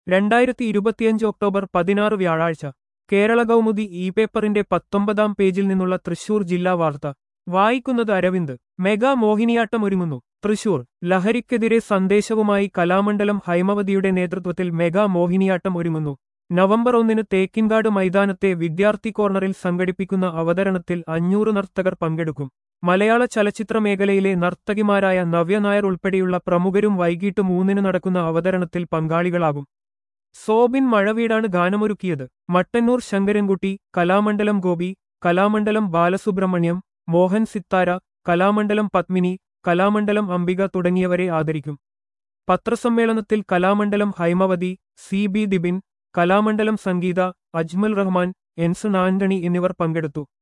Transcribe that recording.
രണ്ടായിരത്തി ഇരുപത്തിയഞ്ച് ഒക്ടോബർ പതിനാറ് വ്യാഴാഴ്ച കേരള കൗമുദി ഇ പേപ്പറിന്റെ പത്തൊമ്പതാം പേജിൽ നിന്നുള്ള തൃശൂർ ജില്ലാ വാർത്ത വായിക്കുന്നത് അരവിന്ദ് മെഗാ മോഹിനിയാട്ടം ഒരുങ്ങുന്നു തൃശൂർ ലഹരിക്കെതിരെ സന്ദേശവുമായി കലാമണ്ഡലം ഹൈമവതിയുടെ നേതൃത്വത്തിൽ മെഗാ മോഹിനിയാട്ടം ഒരുങ്ങുന്നു നവംബർ ഒന്നിന് തേക്കിൻകാട് മൈതാനത്തെ വിദ്യാർത്ഥി കോർണറിൽ സംഘടിപ്പിക്കുന്ന അവതരണത്തിൽ അഞ്ഞൂറ് നർത്തകർ പങ്കെടുക്കും മലയാള ചലച്ചിത്ര മേഖലയിലെ നർത്തകിമാരായ നവ്യ നായർ ഉൾപ്പെടെയുള്ള പ്രമുഖരും വൈകിട്ട് മൂന്നിന് നടക്കുന്ന അവതരണത്തിൽ പങ്കാളികളാകും സോബിൻ മഴവീടാണ് ഗാനമൊരുക്കിയത് മട്ടന്നൂർ ശങ്കരൻകുട്ടി കലാമണ്ഡലം ഗോപി കലാമണ്ഡലം ബാലസുബ്രഹ്മണ്യം മോഹൻ സിത്താര കലാമണ്ഡലം പത്മിനി കലാമണ്ഡലം അംബിക തുടങ്ങിയവരെ ആദരിക്കും പത്രസമ്മേളനത്തിൽ കലാമണ്ഡലം ഹൈമവതി സി ബി ദിബിൻ കലാമണ്ഡലം സംഗീത അജ്മൽ റഹ്മാൻ എൻസൺ ആന്റണി എന്നിവർ പങ്കെടുത്തു